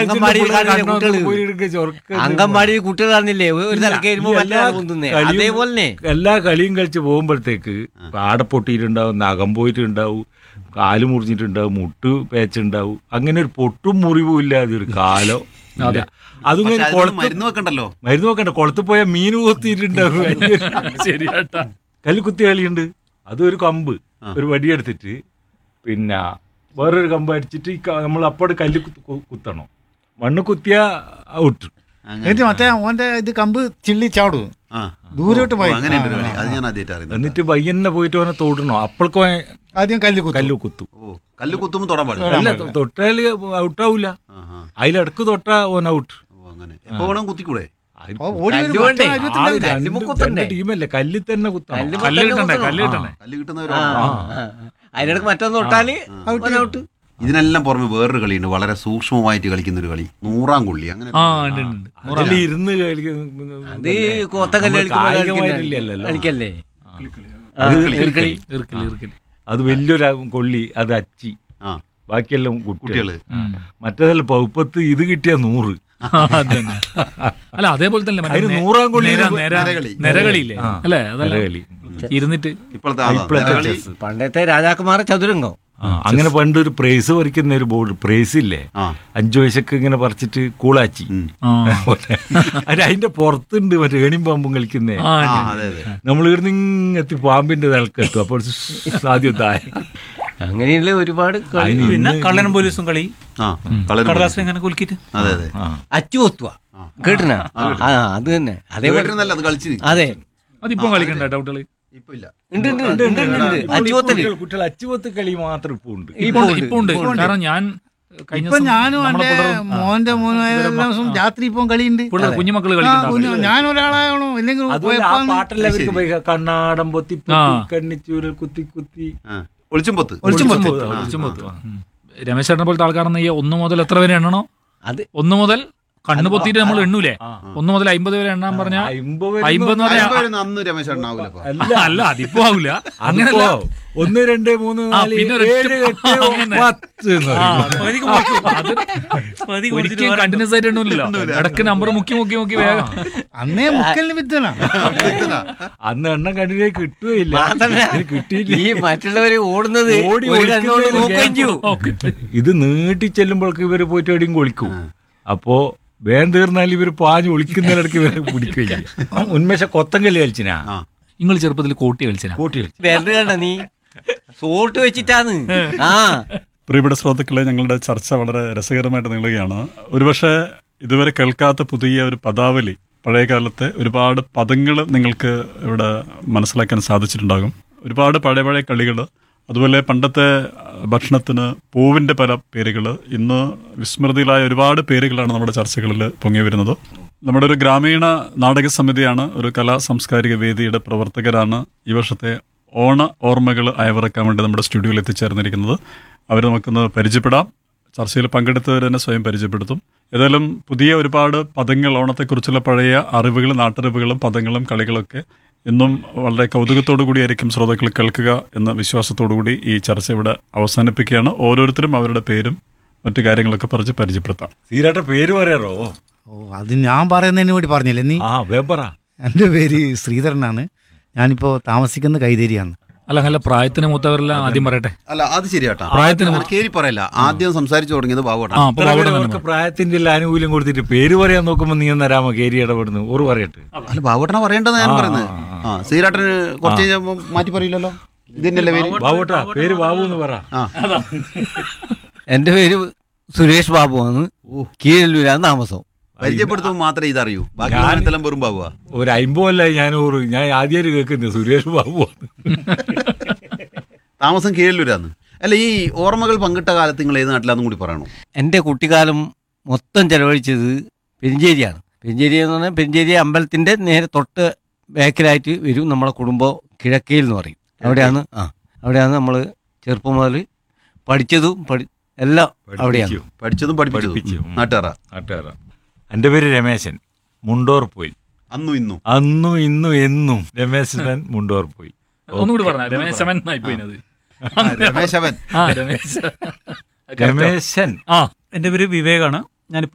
അംഗൻവാടിയിൽ കാണില്ലേ കണ്ണൊക്കെ കുട്ടികള്? പോയിരിക്കെ ചൊറുക്ക് അങ്കൻവാടി കുട്ടികൾ കാണുന്നില്ലേ ഒരു തലക്ക് വരുമ്പോ ഈ മറ്റേ എല്ലാ പൊന്തുന്നേ കളിയും- അതേപോലെ തന്നെ എല്ലാ കളിയും കളിച്ച് പോകുമ്പോഴത്തേക്ക് ആടെ പൊട്ടിയിട്ടുണ്ടാവും നഖം പോയിട്ടുണ്ടാവും കാല് മുറിഞ്ഞിട്ടുണ്ടാവും മുട്ട് പേച്ചുണ്ടാവും അങ്ങനെ ഒരു പൊട്ടും മുറിവും ഇല്ലാതെ ഒരു കാലോ ഇല്ല അതും പക്ഷെ ഇങ്ങനെ അതിനൊന്നും കുളത്ത് മരുന്ന് വെക്കണ്ടല്ലോ മരുന്ന് നോക്കണ്ട കുളത്ത് പോയാൽ മീൻ കൊത്തിയിട്ടുണ്ടാവും ശരിയാട്ടാ കല്ലുകുത്തി കളിയുണ്ട് അതൊരു കമ്പ് ഒരു വടിയെടുത്തിട്ട് പിന്നെ വേറൊരു കമ്പ് അടിച്ചിട്ട് ഈ ക- നമ്മൾ അപ്പോഴ് കല്ല് കുത്ത്- കു- കുത്തണം മണ്ണ് കുത്തിയ ഔട്ട് അങ്ങനെ. എന്നിട്ട് മറ്റേ ഓന്റെ ഇത് കമ്പ് ചിള്ളി ചാടും ആ. ദൂരോട്ട് പോയി. ഓ, അങ്ങനെ ഉണ്ട് ഒരു കളി അത് ഞാൻ ആദ്യമായിട്ട് അറിയുന്നത് എന്നിട്ട് പയ്യന്നെ പോയിട്ട് അവനെ തോടണോ അപ്പോഴേക്കും അവൻ ആദ്യം കല്ല് കുത്തും. കല്ല് കുത്തും ഓ കല്ല് കുത്തുമ്പോ തൊടാൻ പാടില്ല അല്ല തൊട്ടാല് ഔട്ടാവൂല ആഹാ. അതിലിടക്ക് തൊട്ടാ ഓൻ ഔട്ട് ഓ അങ്ങനെ എപ്പോ വേണം കുത്തിക്കൂടെ ഓ, ഓടി വരും, കല്ല് വേണ്ടേ? മറ്റേ അരുവത്തിൻ്റെ ആള് ആൾക്കാര്. കല്ലുമ്മ കുത്തണ്ടേ? ടീമല്ലേ കല്ലിൽ തന്നെ കുത്തണം കല്ല് കല്ല് മൊത്തം കിട്ടണ്ടേ കുത്തണം. കല്ല് കിട്ടണ്ടേ കല്ല് ആ, കിട്ടുന്നവരാണ് ആ, ആ. അതിനിടക്ക് മറ്റൊന്ന് തൊട്ടാല് അവൻ ഔട്ട് ഇതിനെല്ലാം പുറമെ വേറൊരു കളിയുണ്ട് വളരെ സൂക്ഷ്മമായിട്ട് കളിക്കുന്ന ഒരു കളി നൂറാം കൊള്ളി അങ്ങനെ ആ ഉണ്ട് ഉണ്ട്, ഉണ്ട് അതിൽ ഇരുന്ന് കളിക്കുന്ന അത് കോത്തക്കല്ല് നമ്മള് കളിക്കുമ്പോൾ കായികമായിട്ടില്ലല്ലോ. കളിക്കല്ലേ ആ, അത് ഈർക്കിളി. ഈർക്കിളി. ഇറുക്കല് ഇറുക്കല് അത് വലിയൊരു കൊള്ളി അത് അച്ചി ആ ബാക്കിയെല്ലാം കുട്ടികള് കുട്ടികള് മറ്റേതല്ല പൗപ്പത്ത് ഇത് കിട്ടിയ നൂറ് അതന്നെ അല്ല അതേപോലെ തന്നെ മറ്റേ അതിന് നെ- നൂറാം കൊള്ളി നെര- ഇത് നെര- നെരകളി. നെരകളിയില്ലേ ആ, അല്ലേ അതല്ല നെരകളി. ഇരുന്നിട്ട് ഇപ്പോഴത്തെ ആ, ആളാ. ഇപ്പോഴത്തെ കളി chess. പണ്ടത്തെ രാജാക്കന്മാരെ ചതുരംഗം ആ, അങ്ങനെ പണ്ട് ഒരു പ്രൈസ് പറിക്കുന്ന ഒരു ബോർഡ് പ്രൈസ് ഇല്ലേ ആ അഞ്ചു വയസ്സൊക്കെ ഇങ്ങനെ പറിച്ചിട്ട് കൂളാച്ചി ഉം. ആ അത് അതിന്റെ പുറത്തുണ്ട് മറ്റേ ഏണിയും പാമ്പും കളിക്കുന്നേ ആ, ആ ഉണ്ട്. അതെ അതെ നമ്മൾ ഇവിടുന്ന് ഇങ്ങെത്തി പാമ്പിന്റെ നിലക്കെത്തും അപ്പോൾ സാധ്യത താഴെ അങ്ങനെയുള്ള ഒരുപാട് കളി. അതിന് പിന്നെ ഇന്ന് കള്ളനും പോലീസും കളി ആ കളറ് കടലാസിനെ ഇങ്ങനെ കുലുക്കിട്ട് അതെ അതെ ആ. അച്ചു കൊത്തുക കേട്ടിന ആ അത് തന്നെ അതേപോലെ കേട്ടിരുന്നല്ല അത് കളിച്ച് അതെ അതിപ്പം കളിക്കണ്ട ഡൗട്ടുകള് ഇപ്പൊ ഇല്ല ഉണ്ട് ഉണ്ട് ഉണ്ട് ഉണ്ട് ഉണ്ട് അച്ചു കൊത്തല് കുട്ടികൾ- കുട്ടികൾ അച്ചുപത്ത് കളി മാത്രം ഇപ്പൊ ഉണ്ട് ഇപ്പൊ ഉണ്ട്, ഇപ്പൊ ഉണ്ട് കാരണം ഞാൻ കഴിഞ്ഞ ഇപ്പൊ ദിവസം ഞാനും നമ്മളെ എന്റെ പിള്ളേരും- മോന്റെ മോനും എല്ലാ ദിവസവും രാത്രി ഇപ്പം കളിയുണ്ട് പിള്ളേർ കുഞ്ഞുമക്കള് ആ, കളിക്കണ്ട കുഞ്ഞു- ഞാൻ ഒരാളാണോ ഇല്ലെങ്കിൽ അതുപോലെ ആ പോയപ്പാന്ന് പാട്ടെല്ലാം അവർക്ക് പോയി കണ്ണാടം പൊത്തി പൊത്തി ആ. കണ്ണിച്ചൂരൽ കുത്തി കുത്തി ആ. ഒളിച്ചും പൊത്ത് ഒളിച്ചും പൊത്ത്. ഒളിച്ചും പൊത്ത്, ഒളിച്ചും പൊത്ത്. ഉം. രമേശ് ചേട്ടനെ പോലത്തെ ആൾക്കാരെന്ന് ഈ ഒന്ന് മുതൽ എത്ര വരെ എണ്ണണോ അത് ഒന്ന് മുതൽ കണ്ണ് പൊത്തിയിട്ട് നമ്മൾ എണ്ണൂലേ ഒന്ന് മുതൽ അമ്പത് വരെ എണ്ണാൻ പറഞ്ഞ അമ്പത് അമ്പത് എന്ന് പറഞ്ഞാ അയ്യോ, ഒരു അന്ന് രമേശ് ഉണ്ടാവൂലപ്പോ അല്ല അല്ല അതിപ്പോ ആവില്ല അങ്ങനല്ല അതിപ്പോ ഒന്ന് രണ്ട് മൂന്ന് ആ, നാല് പിന്നെ ഒരു ഏഴ് എട്ട് അങ്ങനെ. പത്ത് എന്ന് ആ, പറയും. പകുതിക്ക് മുറിക്കും. അത് ഒരിക്കലും കണ്ടിന്യൂസ് ആയിട്ട് എണ്ണൂലല്ലോ ഇടക്ക് നമ്പർ മുക്കി മുക്കി മുക്കി വേഗം അന്നേ മുക്കലിന് വിത്തനാ അന്ന് എണ്ണം കണ്ടില്ലേ കിട്ടുകയില്ല മാത്രല്ല, ഇത് കിട്ടിയില്ല ഈ മറ്റുള്ളവര് ഓടുന്നത് ഓടി ഒരു കണ്ണോട് ഒളിക്കുന്നതിന് നോക്കുകയും ചെയ്യും ഓക്കെ ഇത് നീട്ടി ചെല്ലുമ്പോഴേക്ക് ഇവര് പോയിട്ട് എവിടെയും കൊളിക്കും അപ്പോ വേഗം തീർന്നാൽ ഇവര് പാഞ്ഞ് ഒളിക്കുന്നതിനിടയ്ക്ക് ഇവരെ പിടിക്കുകയില്ല ഉന്മേഷ കൊത്തങ്കല്ല് കളിച്ചിനാ ആ നിങ്ങൾ ചെറുപ്പത്തിൽ കോട്ടി കളിച്ചാ കോട്ടി കളിച്ചു വേണ്ട കണ്ട നീ സോട്ട് വെച്ചിട്ടാന്ന് ആ പ്രിയപ്പെട്ട ശ്രോതാക്കളെ ഞങ്ങളുടെ ചർച്ച വളരെ രസകരമായിട്ട് നീളുകയാണ് ഒരുപക്ഷെ ഇതുവരെ കേൾക്കാത്ത പുതിയ ഒരു പദാവലി പഴയ കാലത്തെ ഒരുപാട് പദങ്ങൾ നിങ്ങൾക്ക് ഇവിടെ മനസ്സിലാക്കാൻ സാധിച്ചിട്ടുണ്ടാകും ഒരുപാട് പഴയ പഴയ കളികൾ അതുപോലെ പണ്ടത്തെ ഭക്ഷണത്തിന് പൂവിൻ്റെ പല പേരുകൾ ഇന്ന് വിസ്മൃതിയിലായ ഒരുപാട് പേരുകളാണ് നമ്മുടെ ചർച്ചകളിൽ പൊങ്ങി വരുന്നത് നമ്മുടെ ഒരു ഗ്രാമീണ നാടക സമിതിയാണ് ഒരു കലാ സാംസ്കാരിക വേദിയുടെ പ്രവർത്തകരാണ് ഈ വർഷത്തെ ഓണ ഓർമ്മകൾ അയവിറക്കാൻ വേണ്ടി നമ്മുടെ സ്റ്റുഡിയോയിൽ എത്തിച്ചേർന്നിരിക്കുന്നത് അവർ നമുക്കൊന്ന് പരിചയപ്പെടാം ചർച്ചയിൽ പങ്കെടുത്തവർ തന്നെ സ്വയം പരിചയപ്പെടുത്തും ഏതായാലും പുതിയ ഒരുപാട് പദങ്ങൾ ഓണത്തെക്കുറിച്ചുള്ള പഴയ അറിവുകൾ നാട്ടറിവുകളും പദങ്ങളും കളികളൊക്കെ ഇന്നും വളരെ കൗതുകത്തോടു കൂടിയായിരിക്കും ശ്രോതാക്കൾ കേൾക്കുക എന്ന വിശ്വാസത്തോടു കൂടി ഈ ചർച്ച ഇവിടെ അവസാനിപ്പിക്കുകയാണ് ഓരോരുത്തരും അവരുടെ പേരും മറ്റു കാര്യങ്ങളൊക്കെ പറഞ്ഞ് പരിചയപ്പെടുത്താം സീരാട്ട പേര് പറയാറോ ഓ അത് ഞാൻ പറയുന്നതിന് വേണ്ടി പറഞ്ഞില്ലേ നീ ആ വേപ്പറ എൻ്റെ പേര് ശ്രീധരനാണ് ഞാനിപ്പോ താമസിക്കുന്ന കൈതേരിയാണ് അല്ല നല്ല പ്രായത്തിന് മൂത്തവരെല്ലാം ആദ്യം പറയട്ടെ അല്ല അത് ശരിയാട്ടാ പ്രായത്തിന് അങ്ങനെ കേറി പറയല്ല ആദ്യം സംസാരിച്ചു തുടങ്ങിയത് ബാബുട്ടാ ആ അപ്പൊ ഇത്ര അവിടെ പേര് നിന്ന് അവർക്ക് പ്രായത്തിന്റെ എല്ലാം ആനുകൂല്യം കൊടുത്തിട്ട് പേര് പറയാൻ നോക്കുമ്പോ നീ എന്നരാമ കേരി ഇടപെടുന്നു ഓറ് പറയട്ടെ അല്ല ബാബുട്ടനെ പറയേണ്ടത് ഞാൻ ആ, പറയുന്നത് ആ, ആ ശ്രീരാട്ടന് കുറച്ച് കഴിഞ്ഞപ്പോ മാറ്റി പറയില്ലല്ലോ ഇത് തന്നെയല്ലേ പേര് ബാബുട്ടാ പേര് ബാബു എന്ന് പറ ആ എന്റെ പേര് സുരേഷ് ബാബു ആണ് കീഴല്ലൂരാണ് താമസം പരിചയപ്പെടുത്തുമ്പോൾ മാത്രമേ ഇതറിയൂ ബാക്കി ഞാൻ- സമയത്തെല്ലാം വെറും ബാബുവാ ഒരു അമ്പതല്ല ഞാൻ ഓറ് ഞാൻ ആദ്യമായിട്ട് കേൾക്കുന്നത് സുരേഷ് ബാബു ആണ്. താമസം കീഴല്ലൂരാന്ന് അല്ല ഈ ഓർമ്മകൾ പങ്കിട്ട കാലത്ത് നിങ്ങൾ ഏത് നാട്ടിലാന്നും കൂടി പറയണോ എൻ്റെ കുട്ടിക്കാലം മൊത്തം ചെലവഴിച്ചത് പെരിഞ്ചേരിയാണ് പെരിഞ്ചേരി എന്ന് പറഞ്ഞാൽ പെരിഞ്ചേരി അമ്പലത്തിന്റെ നേരെ തൊട്ട് ബാക്കിലായിട്ട് വരും നമ്മളെ കുടുംബം കിഴക്കയിൽ എന്ന് പറയും അവിടെയാണ് ആ അവിടെയാണ് നമ്മൾ ചെറുപ്പം മുതൽ പഠിച്ചതും പഠി എല്ലാം അവിടെയാണ് പഠിപ്പിച്ചു. പഠിച്ചതും പഠിപ്പിച്ചതും പഠിപ്പിച്ചു. ഉം. നാട്ടുകാരാ നാട്ടുകാരാ എൻ്റെ പേര് രമേശൻ മുണ്ടോർ പോയി അന്നും ഇന്നും അന്നും ഇന്നും എന്നും രമേശൻ മുണ്ടോർ പോയി ഒന്നുകൂടി പറഞ്ഞ രമേശവൻ ആയി പോയിനത് രമേശ് അവൻ ആ രമേശ് രമേശൻ ആ എൻ്റെ പേര് വിവേകാണ് ഞാൻ